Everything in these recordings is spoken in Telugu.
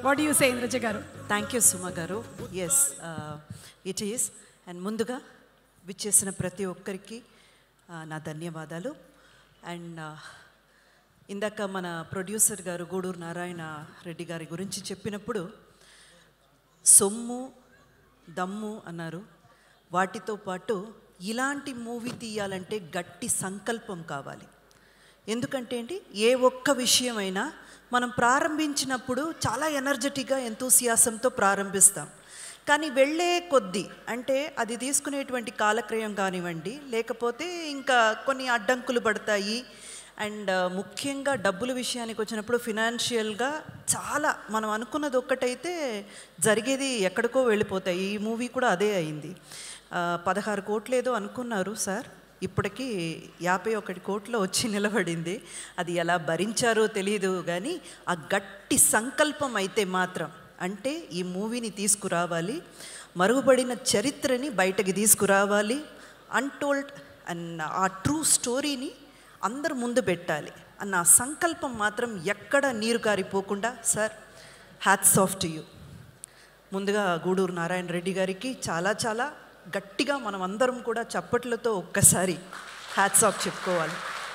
వాట్ యూ సే ఇంద్రజ గారు థ్యాంక్ యూ సుమ గారు ఎస్ ఇట్ ఈస్ అండ్ ముందుగా విచ్చేసిన ప్రతి ఒక్కరికి uh, నా ధన్యవాదాలు అండ్ ఇందాక మన ప్రొడ్యూసర్ గారు గూడూరు నారాయణ రెడ్డి గారి గురించి చెప్పినప్పుడు సొమ్ము దమ్ము అన్నారు వాటితో పాటు ఇలాంటి మూవీ తీయాలంటే గట్టి సంకల్పం కావాలి ఎందుకంటే ఏంటి ఏ ఒక్క విషయమైనా మనం ప్రారంభించినప్పుడు చాలా ఎనర్జెటిక్గా ఎంతూసియాసంతో ప్రారంభిస్తాం కానీ వెళ్ళే కొద్దీ అంటే అది తీసుకునేటువంటి కాలక్రయం కానివ్వండి లేకపోతే ఇంకా కొన్ని అడ్డంకులు పడతాయి అండ్ ముఖ్యంగా డబ్బుల విషయానికి వచ్చినప్పుడు ఫినాన్షియల్గా చాలా మనం అనుకున్నది ఒక్కటైతే జరిగేది ఎక్కడికో వెళ్ళిపోతాయి ఈ మూవీ కూడా అదే అయింది ఆ, పదహారు కోట్లు ఏదో అనుకున్నారు సార్ ఇప్పటికీ యాభై ఒకటి కోట్లు వచ్చి నిలబడింది అది ఎలా భరించారో తెలియదు కానీ ఆ గట్టి సంకల్పం అయితే మాత్రం అంటే ఈ మూవీని తీసుకురావాలి మరుగుపడిన చరిత్రని బయటకి తీసుకురావాలి అన్టోల్డ్ అండ్ ఆ ట్రూ స్టోరీని అందరు ముందు పెట్టాలి అన్న ఆ సంకల్పం మాత్రం ఎక్కడ నీరు కారిపోకుండా sir hats off to you ముందుగా గూడూరు నారాయణ రెడ్డి గారికి చాలా చాలా గట్టిగా మనం అందరం కూడా చప్పట్లతో ఒక్కసారి హ్యాట్స్ ఆఫ్ చెప్పుకోవాలి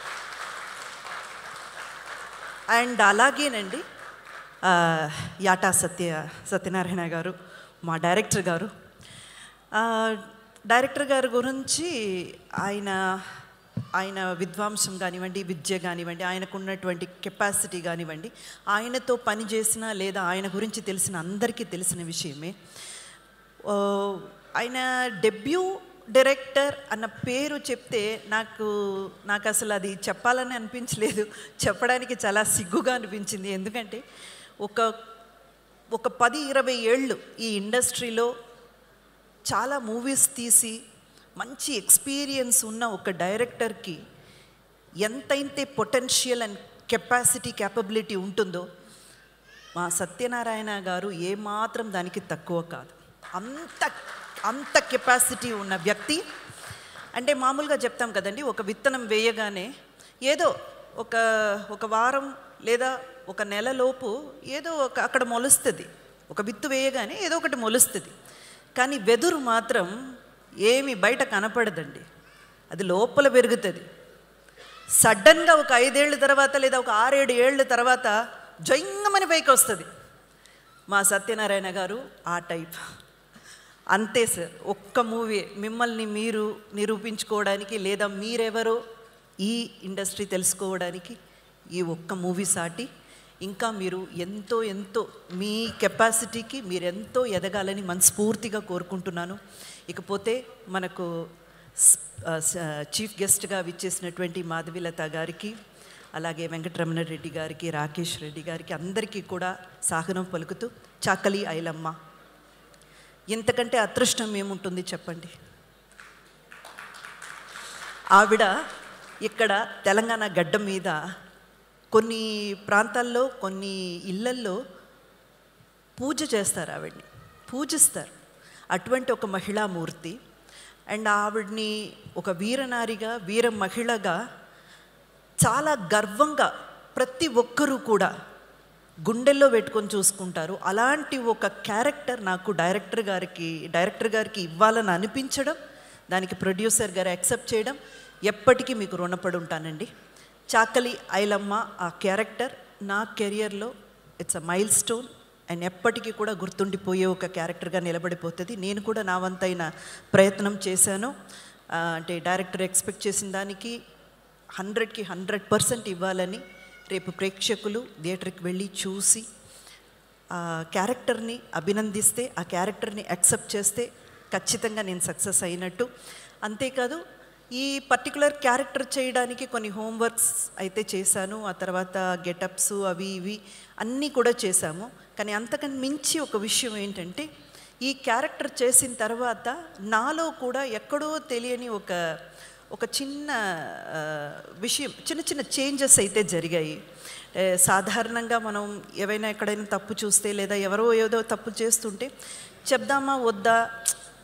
అండ్ అలాగేనండి ఆ, యాటా సత్య సత్యనారాయణ గారు మా డైరెక్టర్ గారు ఆ, డైరెక్టర్ గారి గురించి ఆయన ఆయన విద్వాంసం కానివ్వండి విద్య కానివ్వండి ఆయనకు ఉన్నటువంటి కెపాసిటీ కానివ్వండి ఆయనతో పనిచేసిన లేదా ఆయన గురించి తెలిసిన అందరికీ తెలిసిన విషయమే ఓ, ఆయన డెబ్యూ డైరెక్టర్ అన్న పేరు చెప్తే నాకు నాకు అసలు అది చెప్పాలని అనిపించలేదు చెప్పడానికి చాలా సిగ్గుగా అనిపించింది ఎందుకంటే ఒక ఒక పది ఇరవై ఏళ్ళు ఈ ఇండస్ట్రీలో చాలా మూవీస్ తీసి మంచి ఎక్స్పీరియన్స్ ఉన్న ఒక డైరెక్టర్కి ఎంతైతే పొటెన్షియల్ అండ్ కెపాసిటీ క్యాపబిలిటీ ఉంటుందో మా సత్యనారాయణ గారు ఏమాత్రం దానికి తక్కువ కాదు అంత అంత కెపాసిటీ ఉన్న వ్యక్తి అంటే మామూలుగా చెప్తాం కదండి ఒక విత్తనం వేయగానే ఏదో ఒక ఒక వారం లేదా ఒక నెలలోపు ఏదో ఒక అక్కడ మొలుస్తుంది ఒక విత్తు వేయగానే ఏదో ఒకటి మొలుస్తుంది కానీ వెదురు మాత్రం ఏమి బయట కనపడదండి అది లోపల పెరుగుతుంది సడన్గా ఒక ఐదేళ్ళ తర్వాత లేదా ఒక ఆరేడు ఏళ్ళ తర్వాత జయింగమని పైకి వస్తుంది మా సత్యనారాయణ గారు ఆ టైప్ అంతే సార్ ఒక్క మూవీ మిమ్మల్ని మీరు నిరూపించుకోవడానికి లేదా మీరెవరో ఈ ఇండస్ట్రీ తెలుసుకోవడానికి ఈ ఒక్క మూవీ సాటి ఇంకా మీరు ఎంతో ఎంతో మీ కెపాసిటీకి మీరు ఎంతో ఎదగాలని మనస్ఫూర్తిగా కోరుకుంటున్నాను ఇకపోతే మనకు స్- ఆ, స- చీఫ్ గెస్ట్గా విచ్చేసినటువంటి మాధవిలత గారికి అలాగే వెంకటరమణ రెడ్డి గారికి రాకేష్ రెడ్డి గారికి అందరికీ కూడా సాగనం పలుకుతూ చాకలి ఐలమ్మ ఇంతకంటే అదృష్టం ఏముంటుంది చెప్పండి ఆవిడ ఇక్కడ తెలంగాణ గడ్డ మీద కొన్ని ప్రాంతాల్లో కొన్ని ఇళ్ళల్లో పూజ చేస్తారు ఆవిడ్ని పూజిస్తారు అటువంటి ఒక మహిళామూర్తి అండ్ ఆవిడ్ని ఒక వీరనారిగా వీర మహిళగా చాలా గర్వంగా ప్రతి ఒక్కరూ కూడా గుండెల్లో పెట్టుకొని చూసుకుంటారు అలాంటి ఒక క్యారెక్టర్ నాకు డైరెక్టర్ గారికి డైరెక్టర్ గారికి ఇవ్వాలని అనిపించడం దానికి ప్రొడ్యూసర్ గారు యాక్సెప్ట్ చేయడం ఎప్పటికీ మీకు రుణపడి ఉంటానండి చాకలి ఐలమ్మ ఆ క్యారెక్టర్ నా కెరియర్లో it's a milestone and ఎప్పటికీ కూడా గుర్తుండిపోయే ఒక క్యారెక్టర్గా నిలబడిపోతుంది నేను కూడా నా వంతైన ప్రయత్నం చేశాను ఆ, అంటే డైరెక్టర్ ఎక్స్పెక్ట్ చేసిన దానికి హండ్రెడ్కి హండ్రెడ్ పర్సెంట్ ఇవ్వాలని రేపు ప్రేక్షకులు థియేటర్కి వెళ్ళి చూసి ఆ క్యారెక్టర్ని అభినందిస్తే ఆ క్యారెక్టర్ని యాక్సెప్ట్ చేస్తే ఖచ్చితంగా నేను సక్సెస్ అయినట్టు అంతేకాదు ఈ పర్టికులర్ క్యారెక్టర్ చేయడానికి కొన్ని హోంవర్క్స్ అయితే చేశాను ఆ తర్వాత గెటప్స్ అవి ఇవి అన్నీ కూడా చేశాము కానీ అంతకని మించి ఒక విషయం ఏంటంటే ఈ క్యారెక్టర్ చేసిన తర్వాత నాలో కూడా ఎక్కడో తెలియని ఒక ఒక చిన్న ఆ, విషయం చిన్న చిన్న చేంజెస్ అయితే జరిగాయి ఏ, సాధారణంగా మనం ఏవైనా ఎక్కడైనా తప్పు చూస్తే లేదా ఎవరో ఏదో తప్పు చేస్తుంటే చెప్దామా వద్దా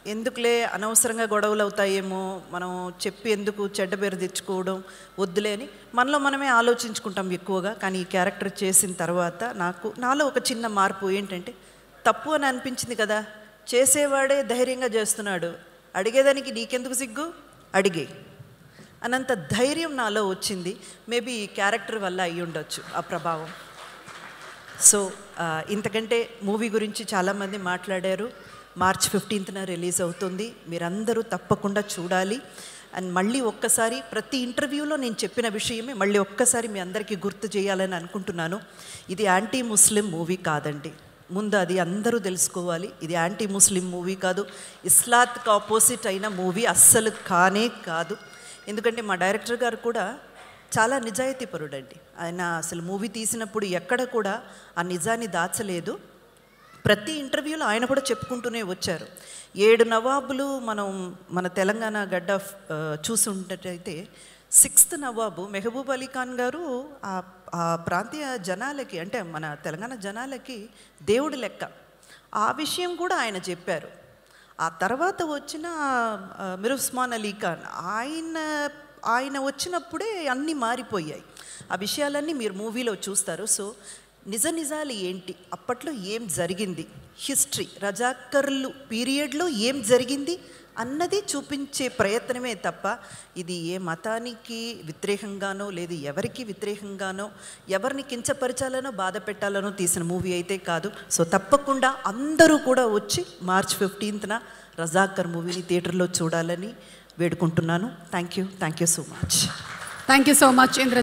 ఎందుకులే అనవసరంగా గొడవలు అవుతాయేమో మనం చెప్పి ఎందుకు చెడ్డ పేరు తెచ్చుకోవడం వద్దులే అని మనలో మనమే ఆలోచించుకుంటాం ఎక్కువగా కానీ ఈ క్యారెక్టర్ చేసిన తర్వాత నాకు నాలో ఒక చిన్న మార్పు ఏంటంటే తప్పు అని అనిపించింది కదా చేసేవాడే ధైర్యంగా చేస్తున్నాడు అడిగేదానికి నీకెందుకు సిగ్గు అడిగే అనంత ధైర్యం నాలో వచ్చింది మేబీ ఈ క్యారెక్టర్ వల్ల అయి ఉండొచ్చు ఆ ప్రభావం సో ఆ, ఇంతకంటే మూవీ గురించి చాలామంది మాట్లాడారు మార్చ్ ఫిఫ్టీన్త్న రిలీజ్ అవుతుంది మీరందరూ తప్పకుండా చూడాలి అండ్ మళ్ళీ ఒక్కసారి ప్రతి ఇంటర్వ్యూలో నేను చెప్పిన విషయమే మళ్ళీ ఒక్కసారి మీ అందరికీ గుర్తు చేయాలని అనుకుంటున్నాను ఇది యాంటీ ముస్లిం మూవీ కాదండి ముందు అది అందరూ తెలుసుకోవాలి ఇది యాంటీ ముస్లిం మూవీ కాదు ఇస్లాత్కి ఆపోజిట్ అయిన మూవీ అస్సలు కానే కాదు ఎందుకంటే మా డైరెక్టర్ గారు కూడా చాలా నిజాయితీపరుడండి ఆయన అసలు మూవీ తీసినప్పుడు ఎక్కడ కూడా ఆ నిజాన్ని దాచలేదు ప్రతి ఇంటర్వ్యూలో ఆయన కూడా చెప్పుకుంటూనే వచ్చారు ఏడు నవాబులు మనం మన తెలంగాణ గడ్డ ఆ, చూసుంటట్టయితే సిక్స్త్ నవాబు మెహబూబ్ అలీ ఖాన్ గారు ఆ ఆ ప్రాంతీయ జనాలకి అంటే మన తెలంగాణ జనాలకి దేవుడి లెక్క ఆ విషయం కూడా ఆయన చెప్పారు ఆ తర్వాత వచ్చిన ఆ, మిర్ ఉస్మాన్ అలీ ఖాన్ ఆయన ఆయన వచ్చినప్పుడే అన్నీ మారిపోయాయి ఆ విషయాలన్నీ మీరు మూవీలో చూస్తారు సో నిజ నిజాలు ఏంటి అప్పట్లో ఏం జరిగింది హిస్టరీ రజాకర్లు పీరియడ్లో ఏం జరిగింది అన్నది చూపించే ప్రయత్నమే తప్ప ఇది ఏ మతానికి వ్యతిరేకంగానో లేదు ఎవరికి వ్యతిరేకంగానో ఎవరిని కించపరచాలనో బాధ పెట్టాలనో తీసిన మూవీ అయితే కాదు సో తప్పకుండా అందరూ కూడా వచ్చి మార్చ్ ఫిఫ్టీన్త్న రజాకర్ మూవీని థియేటర్లో చూడాలని వేడుకుంటున్నాను thank you thank you so much thank you so much Indra